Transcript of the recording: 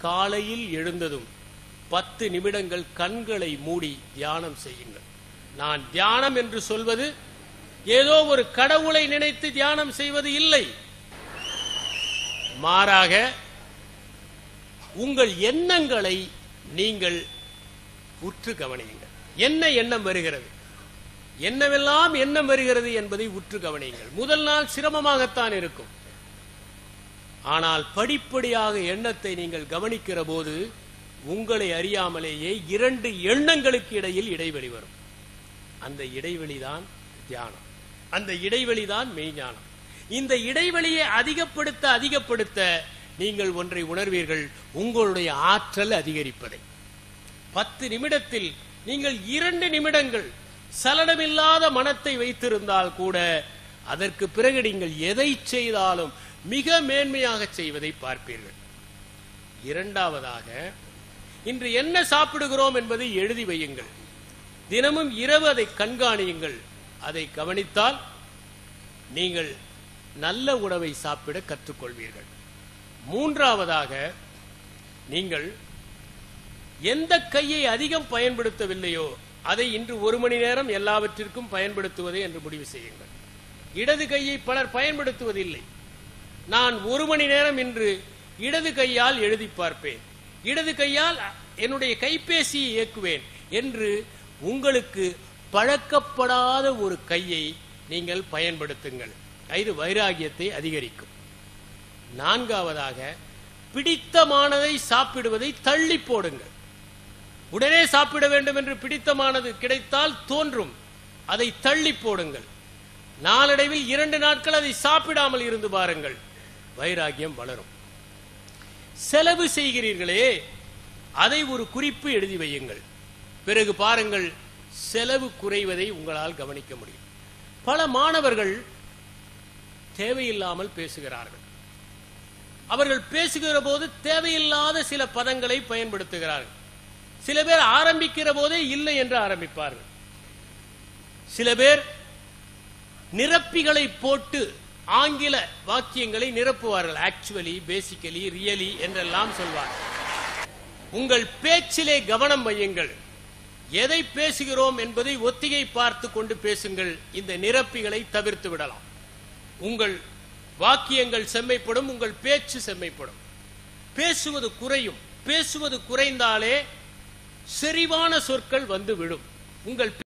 காலையில் எழுந்ததும் பத்து நிமிடங்கள் கண்களை மூடி தியானம் செய்யுங்கள் நான் தியானம் என்று சொல்வது ஏதோ ஒரு கடவுளை நினைத்து தியானம் செய்வது இல்லை மாறாக உங்கள் எண்ணங்களை நீங்கள் உற்று கவனியுங்கள் என்ன எண்ணம் வருகிறது என்னவெல்லாம் எண்ணம் வருகிறது என்பதை உற்று கவனியுங்கள் முதல் நாள் சிரமமாகத்தான் இருக்கும் ஆனால் படிப்படியாக எண்ணத்தை நீங்கள் கவனிக்கிற போது உங்களை அறியாமலேயே இரண்டு எண்ணங்களுக்கு இடையில் இடைவெளி வரும் அந்த இடைவெளி தான் தியானம் அந்த இடைவெளி தான் மெய்ஞானம் இந்த இடைவெளியை அதிகப்படுத்த அதிகப்படுத்த நீங்கள் ஒன்றை உணர்வீர்கள் உங்களுடைய ஆற்றல் அதிகரிப்பதை பத்து நிமிடத்தில் நீங்கள் இரண்டு நிமிடங்கள் சலனமில்லாத மனத்தை வைத்திருந்தால் கூட அதற்கு பிறகு நீங்கள் எதை செய்தாலும் மிக மேன்மையாக செய்வதை பார்ப்பீர்கள் இரண்டாவதாக இன்று என்ன சாப்பிடுகிறோம் என்பதை எழுதி வையுங்கள் தினமும் இரவு அதை கண்காணியுங்கள் அதை கவனித்தால் நீங்கள் நல்ல உணவை சாப்பிட கற்றுக்கொள்வீர்கள் மூன்றாவதாக நீங்கள் எந்த கையை அதிகம் பயன்படுத்தவில்லையோ அதை இன்று ஒரு மணி நேரம் எல்லாவற்றிற்கும் பயன்படுத்துவதே என்று முடிவு செய்யுங்கள் இடது கையை பலர் பயன்படுத்துவதில்லை நான் ஒரு மணி நேரம் இன்று இடது கையால் எழுதி பார்ப்பேன் இடது கையால் என்னுடைய கைபேசியை இயக்குவேன் என்று உங்களுக்கு பழக்கப்படாத ஒரு கையை நீங்கள் பயன்படுத்துங்கள் இது வைராகியத்தை அதிகரிக்கும் நான்காவதாக பிடித்தமானதை சாப்பிடுவதை தள்ளி போடுங்கள் உடனே சாப்பிட வேண்டும் என்று பிடித்தமானது கிடைத்தால் தோன்றும் அதை தள்ளி போடுங்கள் நாளடைவில் இரண்டு நாட்கள் அதை சாப்பிடாமல் இருந்து பாருங்கள் வைராகியம் வளரும் செலவு செய்கிறீர்களே அதை ஒரு குறிப்பு எழுதி வையுங்கள் பிறகு பாருங்கள் செலவு குறைவதை உங்களால் கவனிக்க முடியும் பல மாணவர்கள் தேவையில்லாமல் பேசுகிறார்கள் அவர்கள் பேசுகிற போது தேவையில்லாத சில பதங்களை பயன்படுத்துகிறார்கள் சில பேர் ஆரம்பிக்கிற போதே இல்லை என்று ஆரம்பிப்பார்கள் சில பேர் நிரப்பிகளை போட்டு ஆங்கில வாக்கியங்களை நிரப்புவார்கள் ஆக்சுவலி பேசிக்கலி ரியலி என்றெல்லாம் சொல்வார்கள் உங்கள் பேச்சிலே கவனம் வையுங்கள் எதை பேசுகிறோம் என்பதை ஒத்திகை பார்த்து கொண்டு பேசுங்கள் இந்த நிரப்பிகளை தவிர்த்து விடலாம் உங்கள் வாக்கியங்கள் செம்மைப்படும் உங்கள் பேச்சு செம்மைப்படும் பேசுவது குறையும் பேசுவது குறைந்தாலே செறிவான சொற்கள் வந்து விடும் உங்கள்